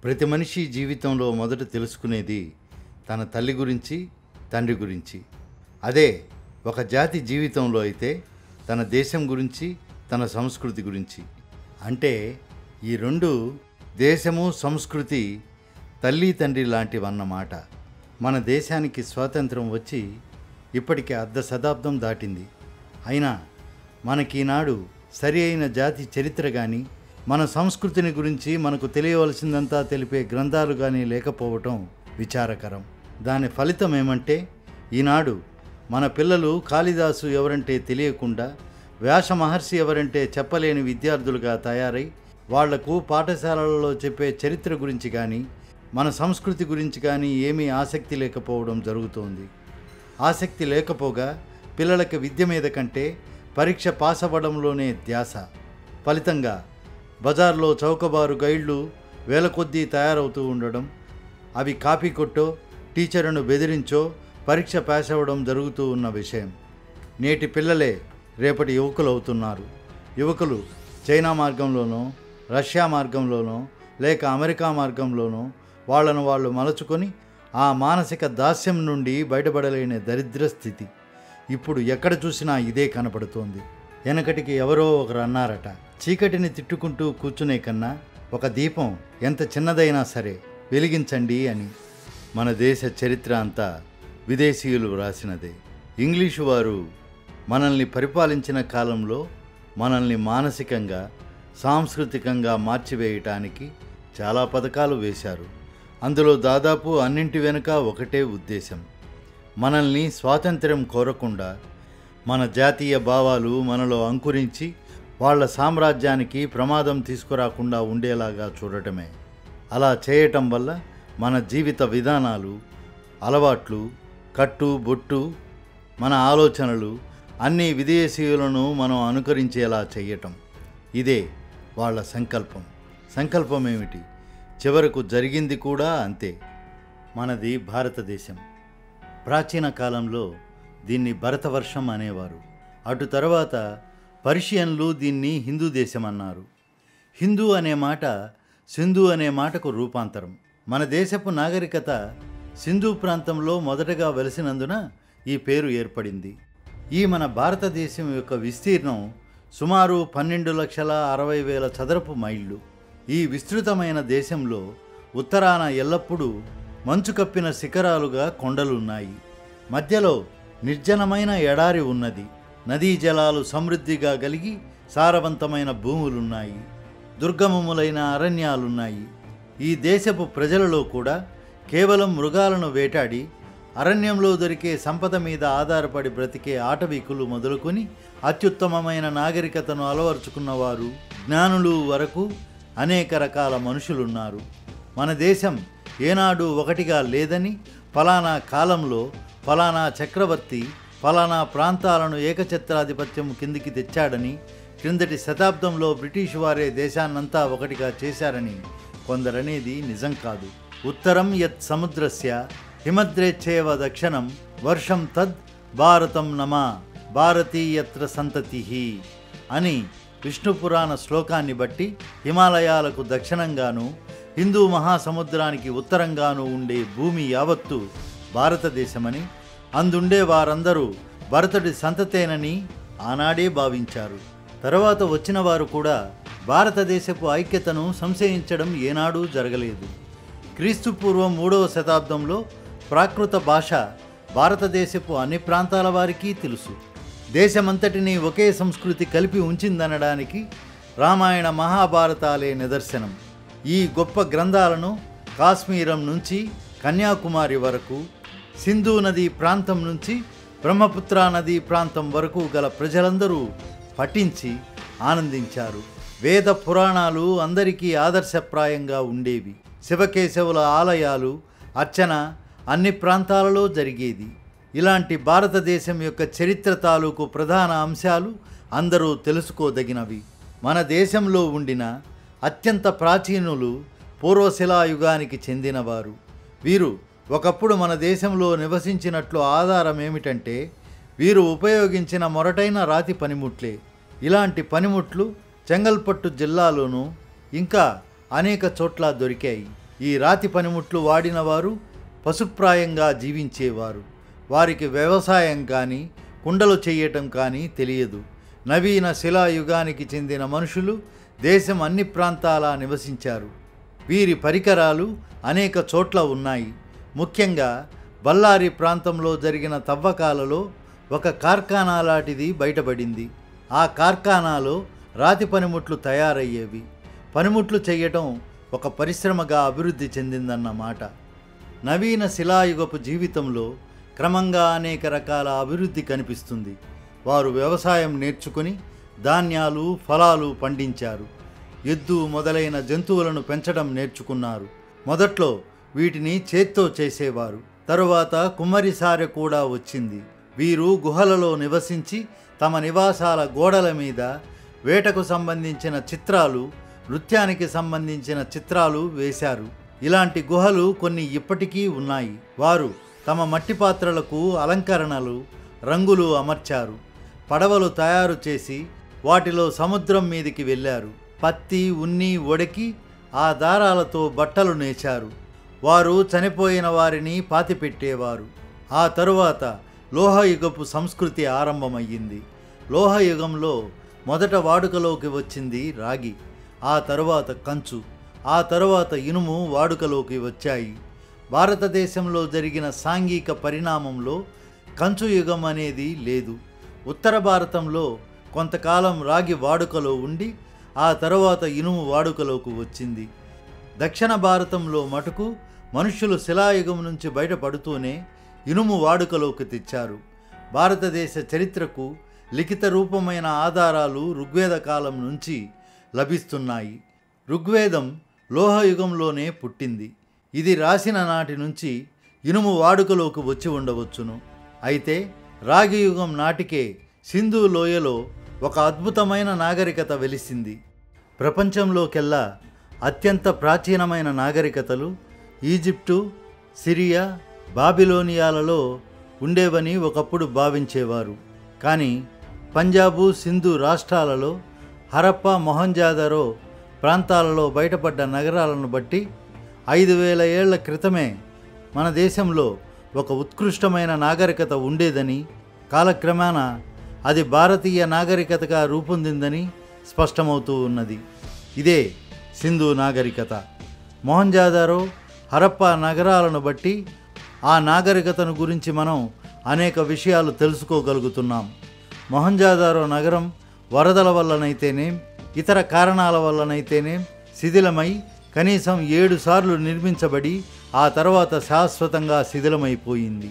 ప్రతి మనిషి జీవితంలో మొదట తెలుసుకునేది తన తల్లి గురించి తండ్రి గురించి అదే ఒక జాతి జీవితంలో అయితే తన దేశం గురించి తన సంస్కృతి గురించి అంటే ఈ రెండు దేశము సంస్కృతి తల్లి తండ్రి లాంటివన్నమాట మన దేశానికి స్వాతంత్రం వచ్చి ఇప్పటికి అర్ధ శతాబ్దం దాటింది అయినా మనకీనాడు సరి అయిన జాతి చరిత్ర కానీ మన సంస్కృతిని గురించి మనకు తెలియవలసిందంతా తెలిపే గ్రంథాలు కానీ లేకపోవటం విచారకరం దాని ఫలితం ఏమంటే ఈనాడు మన పిల్లలు కాళిదాసు ఎవరంటే తెలియకుండా వ్యాస మహర్షి ఎవరంటే చెప్పలేని విద్యార్థులుగా తయారై వాళ్లకు పాఠశాలలలో చెప్పే చరిత్ర గురించి కానీ మన సంస్కృతి గురించి కానీ ఏమీ ఆసక్తి లేకపోవడం జరుగుతోంది ఆసక్తి లేకపోగా పిల్లలకి విద్య మీద కంటే పరీక్ష పాస్ అవ్వడంలోనే ధ్యాస ఫలితంగా బజార్లో చౌకబారు గైడ్లు వేల కొద్దీ తయారవుతూ ఉండడం అవి కాపీ కొట్టో టీచర్ను బెదిరించో పరీక్ష పాస్ అవ్వడం జరుగుతూ ఉన్న విషయం నేటి పిల్లలే రేపటి యువకులు అవుతున్నారు యువకులు చైనా మార్గంలోనో రష్యా మార్గంలోనో లేక అమెరికా మార్గంలోనో వాళ్ళను వాళ్ళు మలచుకొని ఆ మానసిక దాస్యం నుండి బయటపడలేని దరిద్ర స్థితి ఇప్పుడు ఎక్కడ చూసినా ఇదే కనపడుతోంది వెనకటికి ఎవరో ఒకరు అన్నారట చీకటిని తిట్టుకుంటూ కూర్చునే కన్నా ఒక దీపం ఎంత చిన్నదైనా సరే వెలిగించండి అని మన దేశ చరిత్ర అంతా విదేశీయులు వ్రాసినదే ఇంగ్లీషు వారు మనల్ని పరిపాలించిన కాలంలో మనల్ని మానసికంగా సాంస్కృతికంగా మార్చివేయటానికి చాలా పథకాలు వేశారు అందులో దాదాపు అన్నింటి వెనుక ఒకటే ఉద్దేశం మనల్ని స్వాతంత్ర్యం కోరకుండా మన జాతీయ భావాలు మనలో అంకురించి వాళ్ళ సామ్రాజ్యానికి ప్రమాదం తీసుకురాకుండా ఉండేలాగా చూడటమే అలా చేయటం వల్ల మన జీవిత విధానాలు అలవాట్లు కట్టు బొట్టు మన ఆలోచనలు అన్ని విదేశీయులను మనం అనుకరించేలా చేయటం ఇదే వాళ్ళ సంకల్పం సంకల్పం ఏమిటి చివరకు జరిగింది కూడా అంతే మనది భారతదేశం ప్రాచీన కాలంలో దీన్ని భరతవర్షం అనేవారు అటు తర్వాత పర్షియన్లు దీన్ని హిందూ దేశం అన్నారు హిందూ అనే మాట సింధు అనే మాటకు రూపాంతరం మన దేశపు నాగరికత సింధు ప్రాంతంలో మొదటగా వెలిసినందున ఈ పేరు ఏర్పడింది ఈ మన భారతదేశం యొక్క విస్తీర్ణం సుమారు పన్నెండు లక్షల అరవై వేల చదరపు మైళ్ళు ఈ విస్తృతమైన దేశంలో ఉత్తరాన ఎల్లప్పుడూ మంచు కప్పిన శిఖరాలుగా కొండలున్నాయి మధ్యలో నిర్జనమైన ఎడారి ఉన్నది నదీ జలాలు సమృద్ధిగా కలిగి సారవంతమైన భూములున్నాయి దుర్గమములైన అరణ్యాలున్నాయి ఈ దేశపు ప్రజలలో కూడా కేవలం మృగాలను వేటాడి అరణ్యంలో దొరికే సంపద మీద ఆధారపడి బ్రతికే ఆటవికులు మొదలుకొని అత్యుత్తమమైన నాగరికతను అలవరుచుకున్నవారు జ్ఞానులు వరకు అనేక రకాల మనుషులున్నారు మన దేశం ఏనాడు ఒకటిగా లేదని ఫలానా కాలంలో ఫలానా చక్రవర్తి ఫలానా ప్రాంతాలను ఏకఛత్రాధిపత్యం కిందికి తెచ్చాడని క్రిందటి శతాబ్దంలో బ్రిటిష్ వారే దేశాన్నంతా ఒకటిగా చేశారని కొందరనేది నిజం కాదు ఉత్తరం యత్ సముద్రస్య హిమద్రేచ్ఛేవ దక్షిణం వర్షం తద్ భారతం నమ భారతీయత్ర సంతతి అని విష్ణు పురాణ శ్లోకాన్ని బట్టి హిమాలయాలకు దక్షిణంగాను హిందూ మహాసముద్రానికి ఉత్తరంగాను ఉండే భూమి యావత్తు భారతదేశమని అందుండే వారందరూ భరతుడి సంతతేనని ఆనాడే భావించారు తర్వాత వచ్చిన వారు కూడా భారతదేశపు ఐక్యతను సంశయించడం ఏనాడూ జరగలేదు క్రీస్తు పూర్వం మూడవ శతాబ్దంలో ప్రాకృత భాష భారతదేశపు అన్ని ప్రాంతాల వారికి తెలుసు దేశమంతటిని ఒకే సంస్కృతి కలిపి ఉంచిందనడానికి రామాయణ మహాభారతాలే నిదర్శనం ఈ గొప్ప గ్రంథాలను కాశ్మీరం నుంచి కన్యాకుమారి వరకు సింధు నదీ ప్రాంతం నుంచి బ్రహ్మపుత్ర నదీ ప్రాంతం వరకు గల ప్రజలందరూ పఠించి ఆనందించారు వేద పురాణాలు అందరికీ ఆదర్శప్రాయంగా ఉండేవి శివకేశవుల ఆలయాలు అర్చన అన్ని ప్రాంతాలలో జరిగేది ఇలాంటి భారతదేశం యొక్క చరిత్ర తాలూకు ప్రధాన అంశాలు అందరూ తెలుసుకోదగినవి మన దేశంలో ఉండిన అత్యంత ప్రాచీనులు పూర్వశిలాయుగానికి చెందినవారు వీరు ఒకప్పుడు మన దేశంలో నివసించినట్లు ఆధారం ఏమిటంటే వీరు ఉపయోగించిన మొరటైన రాతి పనిముట్లే ఇలాంటి పనిముట్లు చెంగల్పట్టు జిల్లాలోనూ ఇంకా అనేక చోట్ల దొరికాయి ఈ రాతి పనిముట్లు వాడిన వారు పశుప్రాయంగా జీవించేవారు వారికి వ్యవసాయం కానీ కుండలు చేయటం కానీ తెలియదు నవీన శిలాయుగానికి చెందిన మనుషులు దేశం అన్ని ప్రాంతాల నివసించారు వీరి పరికరాలు అనేక చోట్ల ఉన్నాయి ముఖ్యంగా బళ్ళారి ప్రాంతంలో జరిగిన తవ్వకాలలో ఒక కార్ఖానా లాంటిది బయటపడింది ఆ కార్ఖానాలో రాతి పనిముట్లు తయారయ్యేవి పనిముట్లు చేయటం ఒక పరిశ్రమగా అభివృద్ధి చెందిందన్నమాట నవీన శిలాయుగపు జీవితంలో క్రమంగా అనేక రకాల అభివృద్ధి కనిపిస్తుంది వారు వ్యవసాయం నేర్చుకుని ధాన్యాలు ఫలాలు పండించారు ఎద్దు మొదలైన జంతువులను పెంచడం నేర్చుకున్నారు మొదట్లో వీటిని చేత్తో చేసేవారు తరువాత కుమ్మరిసారె కూడా వచ్చింది వీరు గుహలలో నివసించి తమ నివాసాల గోడల మీద వేటకు సంబంధించిన చిత్రాలు నృత్యానికి సంబంధించిన చిత్రాలు వేశారు ఇలాంటి గుహలు కొన్ని ఇప్పటికీ ఉన్నాయి వారు తమ మట్టి పాత్రలకు అలంకరణలు రంగులు అమర్చారు పడవలు తయారు చేసి వాటిలో సముద్రం మీదికి వెళ్ళారు పత్తి ఉన్ని ఒడకి ఆ దారాలతో బట్టలు నేచారు వారు చనిపోయిన వారిని పాతిపెట్టేవారు ఆ తరువాత లోహయుగపు సంస్కృతి ఆరంభమయ్యింది లోహయుగంలో మొదట వాడుకలోకి వచ్చింది రాగి ఆ తరువాత కంచు ఆ తరువాత ఇనుము వాడుకలోకి వచ్చాయి భారతదేశంలో జరిగిన సాంఘిక పరిణామంలో కంచు యుగం అనేది లేదు ఉత్తర భారతంలో కొంతకాలం రాగి వాడుకలో ఉండి ఆ తరువాత ఇనుము వాడుకలోకి వచ్చింది దక్షిణ భారతంలో మటుకు మనుష్యులు శిలాయుగం నుంచి బయటపడుతూనే ఇనుము వాడుకలోకి తెచ్చారు భారతదేశ చరిత్రకు లిఖిత రూపమైన ఆధారాలు ఋగ్వేద కాలం నుంచి లభిస్తున్నాయి ఋగ్వేదం లోహయుగంలోనే పుట్టింది ఇది రాసిన నాటి నుంచి ఇనుము వాడుకలోకి వచ్చి ఉండవచ్చును అయితే రాగి యుగం నాటికే సింధు లోయలో ఒక అద్భుతమైన నాగరికత వెలిసింది ప్రపంచంలోకెల్లా అత్యంత ప్రాచీనమైన నాగరికతలు ఈజిప్టు సిరియా బాబిలోనియాలలో ఉండేవని ఒకప్పుడు భావించేవారు కానీ పంజాబు సింధు రాష్ట్రాలలో హరప్ప మొహంజాదరో ప్రాంతాలలో బయటపడ్డ నగరాలను బట్టి ఐదు వేల ఏళ్ల క్రితమే మన దేశంలో ఒక ఉత్కృష్టమైన నాగరికత ఉండేదని కాలక్రమేణా అది భారతీయ నాగరికతగా రూపొందిందని స్పష్టమవుతూ ఉన్నది ఇదే సింధు నాగరికత మొహంజాదారో హరప్ప నగరాలను బట్టి ఆ నాగరికతను గురించి మనం అనేక విషయాలు తెలుసుకోగలుగుతున్నాం మొహంజాదారో నగరం వరదల వల్లనైతేనేం ఇతర కారణాల వల్లనైతేనేం శిథిలమై కనీసం ఏడు సార్లు నిర్మించబడి ఆ తర్వాత శాశ్వతంగా శిథిలమైపోయింది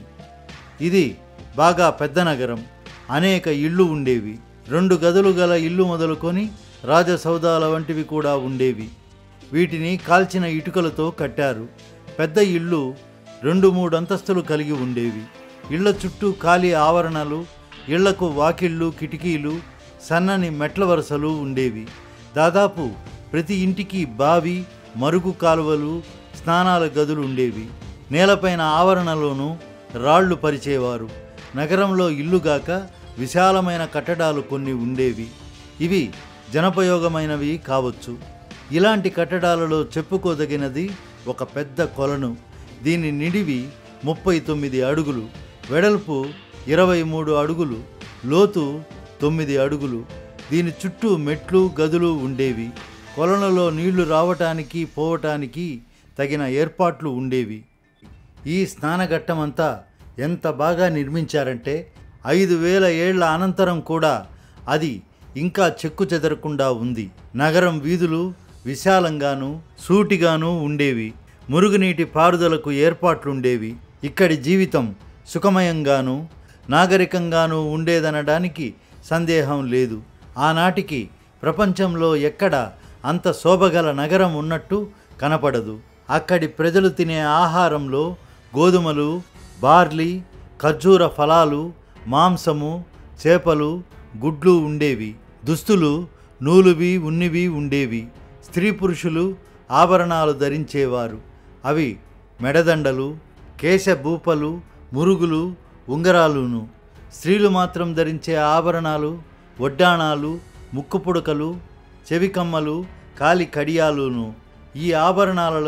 ఇది బాగా పెద్ద నగరం అనేక ఇళ్ళు ఉండేవి రెండు గదులు గల ఇల్లు మొదలుకొని రాజసౌదాల వంటివి కూడా ఉండేవి వీటిని కాల్చిన ఇటుకలతో కట్టారు పెద్ద ఇళ్ళు రెండు మూడు అంతస్తులు కలిగి ఉండేవి ఇళ్ల చుట్టూ ఖాళీ ఆవరణలు ఇళ్లకు వాకిళ్ళు కిటికీలు సన్నని మెట్ల వరుసలు ఉండేవి దాదాపు ప్రతి ఇంటికి బావి మరుగు కాలువలు స్నానాల గదులు ఉండేవి నేలపైన ఆవరణలోనూ రాళ్లు పరిచేవారు నగరంలో ఇల్లుగాక విశాలమైన కట్టడాలు కొన్ని ఉండేవి ఇవి జనపయోగమైనవి కావచ్చు ఇలాంటి కట్టడాలలో చెప్పుకోదగినది ఒక పెద్ద కొలను దీని నిడివి ముప్పై తొమ్మిది అడుగులు వెడల్పు ఇరవై మూడు అడుగులు లోతు తొమ్మిది అడుగులు దీని చుట్టూ మెట్లు గదులు ఉండేవి కొలనులో నీళ్లు రావటానికి పోవటానికి తగిన ఏర్పాట్లు ఉండేవి ఈ స్నానఘట్టమంతా ఎంత బాగా నిర్మించారంటే ఐదు వేల ఏళ్ల అనంతరం కూడా అది ఇంకా చెక్కు చెదరకుండా ఉంది నగరం వీధులు విశాలంగాను సూటిగాను ఉండేవి మురుగునీటి పారుదలకు ఏర్పాట్లుండేవి ఇక్కడి జీవితం సుఖమయంగాను నాగరికంగాను ఉండేదనడానికి సందేహం లేదు ఆనాటికి ప్రపంచంలో ఎక్కడ అంత శోభగల నగరం ఉన్నట్టు కనపడదు అక్కడి ప్రజలు తినే ఆహారంలో గోధుమలు బార్లీ ఖర్జూర ఫలాలు మాంసము చేపలు గుడ్లు ఉండేవి దుస్తులు నూలువి ఉన్నివి ఉండేవి స్త్రీ పురుషులు ఆభరణాలు ధరించేవారు అవి మెడదండలు కేశభూపలు మురుగులు ఉంగరాలును స్త్రీలు మాత్రం ధరించే ఆభరణాలు వడ్డాణాలు ముక్కు పుడకలు చెవికమ్మలు కాలి కడియాలును ఈ ఆభరణాలలో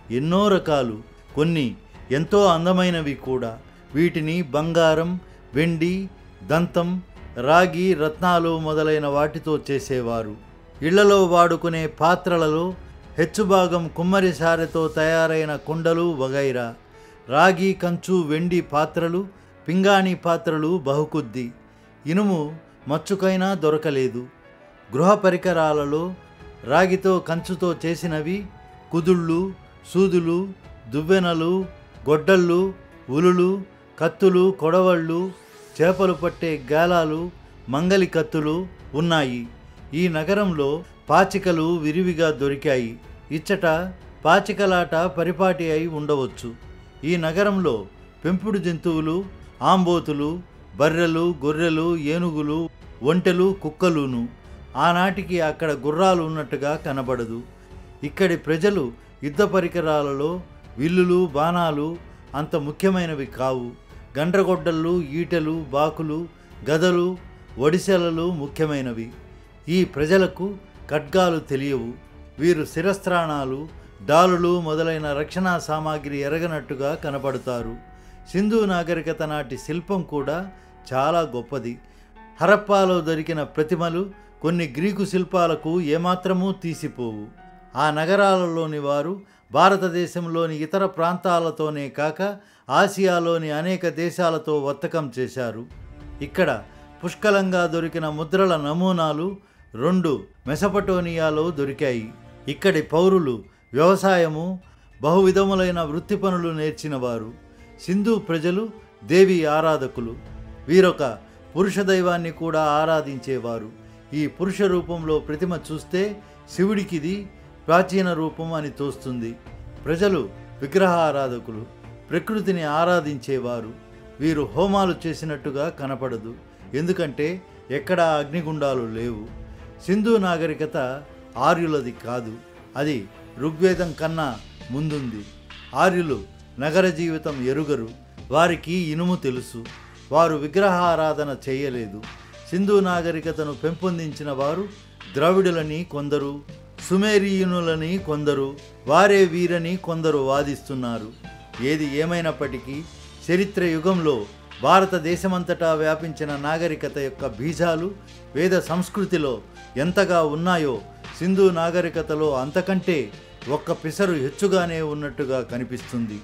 ఎన్నో రకాలు కొన్ని ఎంతో అందమైనవి కూడా వీటిని బంగారం వెండి దంతం రాగి రత్నాలు మొదలైన వాటితో చేసేవారు ఇళ్లలో వాడుకునే పాత్రలలో హెచ్చుభాగం కుమ్మరి సారెతో తయారైన కుండలు వగైరా రాగి కంచు వెండి పాత్రలు పింగాణి పాత్రలు బహుకొద్ది ఇనుము మచ్చుకైనా దొరకలేదు గృహ పరికరాలలో రాగితో కంచుతో చేసినవి కుదుళ్ళు సూదులు దువ్వెనలు గొడ్డళ్ళు ఉలులు కత్తులు కొడవళ్ళు చేపలు పట్టే గాలాలు మంగలి కత్తులు ఉన్నాయి ఈ నగరంలో పాచికలు విరివిగా దొరికాయి ఇచ్చట పాచికలాట పరిపాటి అయి ఉండవచ్చు ఈ నగరంలో పెంపుడు జంతువులు ఆంబోతులు బర్రెలు గొర్రెలు ఏనుగులు ఒంటెలు కుక్కలును ఆనాటికి అక్కడ గుర్రాలు ఉన్నట్టుగా కనబడదు ఇక్కడి ప్రజలు యుద్ధ పరికరాలలో విల్లులు బాణాలు అంత ముఖ్యమైనవి కావు గండ్రగొడ్డళ్ళు ఈటెలు బాకులు గదలు ఒడిసెలలు ముఖ్యమైనవి ఈ ప్రజలకు ఖడ్గాలు తెలియవు వీరు శిరస్త్రాణాలు డాలులు మొదలైన రక్షణా సామాగ్రి ఎరగనట్టుగా కనపడతారు సింధు నాగరికత నాటి శిల్పం కూడా చాలా గొప్పది హరప్పాలో దొరికిన ప్రతిమలు కొన్ని గ్రీకు శిల్పాలకు ఏమాత్రమూ తీసిపోవు ఆ నగరాలలోని వారు భారతదేశంలోని ఇతర ప్రాంతాలతోనే కాక ఆసియాలోని అనేక దేశాలతో వర్తకం చేశారు ఇక్కడ పుష్కలంగా దొరికిన ముద్రల నమూనాలు రెండు మెసపటోనియాలో దొరికాయి ఇక్కడి పౌరులు వ్యవసాయము బహువిధములైన వృత్తి పనులు నేర్చినవారు సింధు ప్రజలు దేవి ఆరాధకులు వీరొక పురుష దైవాన్ని కూడా ఆరాధించేవారు ఈ పురుష రూపంలో ప్రతిమ చూస్తే శివుడికిది ప్రాచీన రూపం అని తోస్తుంది ప్రజలు విగ్రహ ఆరాధకులు ప్రకృతిని ఆరాధించేవారు వీరు హోమాలు చేసినట్టుగా కనపడదు ఎందుకంటే ఎక్కడా అగ్నిగుండాలు లేవు సింధు నాగరికత ఆర్యులది కాదు అది ఋగ్వేదం కన్నా ముందుంది ఆర్యులు నగర జీవితం ఎరుగరు వారికి ఇనుము తెలుసు వారు విగ్రహారాధన చేయలేదు సింధు నాగరికతను పెంపొందించిన వారు ద్రవిడులని కొందరు సుమేరియునులని కొందరు వారే వీరని కొందరు వాదిస్తున్నారు ఏది ఏమైనప్పటికీ చరిత్ర యుగంలో భారతదేశమంతటా వ్యాపించిన నాగరికత యొక్క బీజాలు వేద సంస్కృతిలో ఎంతగా ఉన్నాయో సింధు నాగరికతలో అంతకంటే ఒక్క పిసరు హెచ్చుగానే ఉన్నట్టుగా కనిపిస్తుంది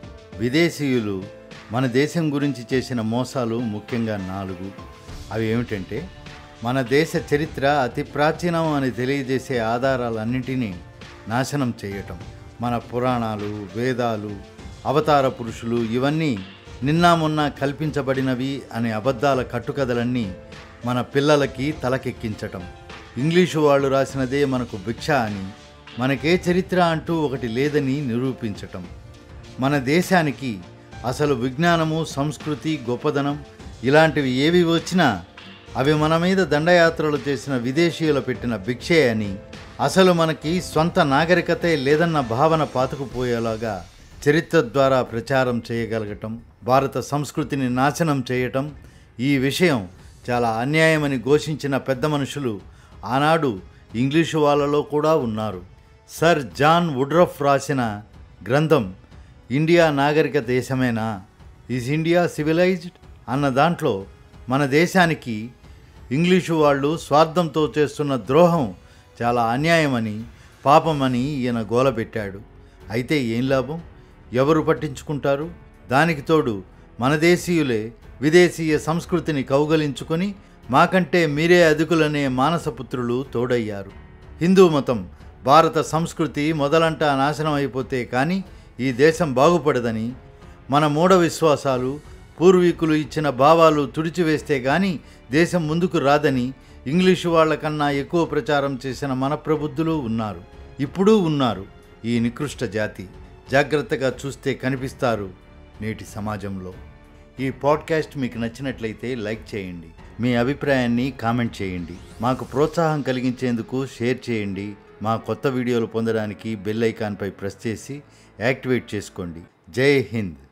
విదేశీయులు మన దేశం గురించి చేసిన మోసాలు ముఖ్యంగా నాలుగు అవి ఏమిటంటే మన దేశ చరిత్ర అతి ప్రాచీనం అని తెలియజేసే ఆధారాలన్నింటినీ నాశనం చేయటం మన పురాణాలు వేదాలు అవతార పురుషులు ఇవన్నీ నిన్న మొన్న కల్పించబడినవి అనే అబద్ధాల కట్టుకథలన్నీ మన పిల్లలకి తలకెక్కించటం ఇంగ్లీషు వాళ్ళు రాసినదే మనకు భిక్ష అని మనకే చరిత్ర అంటూ ఒకటి లేదని నిరూపించటం మన దేశానికి అసలు విజ్ఞానము సంస్కృతి గొప్పదనం ఇలాంటివి ఏవి వచ్చినా అవి మన మీద దండయాత్రలు చేసిన విదేశీయులు పెట్టిన భిక్షే అని అసలు మనకి స్వంత నాగరికతే లేదన్న భావన పాతుకుపోయేలాగా చరిత్ర ద్వారా ప్రచారం చేయగలగటం భారత సంస్కృతిని నాశనం చేయటం ఈ విషయం చాలా అన్యాయమని ఘోషించిన పెద్ద మనుషులు ఆనాడు ఇంగ్లీషు వాళ్ళలో కూడా ఉన్నారు సర్ జాన్ వుడ్రఫ్ రాసిన గ్రంథం ఇండియా నాగరిక దేశమేనా ఈజ్ ఇండియా సివిలైజ్డ్ అన్న దాంట్లో మన దేశానికి ఇంగ్లీషు వాళ్ళు స్వార్థంతో చేస్తున్న ద్రోహం చాలా అన్యాయమని పాపమని ఈయన గోలబెట్టాడు అయితే ఏం లాభం ఎవరు పట్టించుకుంటారు దానికి తోడు మన దేశీయులే విదేశీయ సంస్కృతిని కౌగలించుకొని మాకంటే మీరే అధికులనే మానసపుత్రులు తోడయ్యారు హిందూ మతం భారత సంస్కృతి మొదలంటా నాశనం అయిపోతే కానీ ఈ దేశం బాగుపడదని మన మూఢ విశ్వాసాలు పూర్వీకులు ఇచ్చిన భావాలు తుడిచివేస్తే గాని దేశం ముందుకు రాదని ఇంగ్లీషు వాళ్ళకన్నా ఎక్కువ ప్రచారం చేసిన మన ప్రబుద్ధులు ఉన్నారు ఇప్పుడు ఉన్నారు ఈ నికృష్ట జాతి జాగ్రత్తగా చూస్తే కనిపిస్తారు నేటి సమాజంలో ఈ పాడ్కాస్ట్ మీకు నచ్చినట్లయితే లైక్ చేయండి మీ అభిప్రాయాన్ని కామెంట్ చేయండి మాకు ప్రోత్సాహం కలిగించేందుకు షేర్ చేయండి మా కొత్త వీడియోలు పొందడానికి బెల్ ఐకాన్పై ప్రెస్ చేసి యాక్టివేట్ చేసుకోండి జై హింద్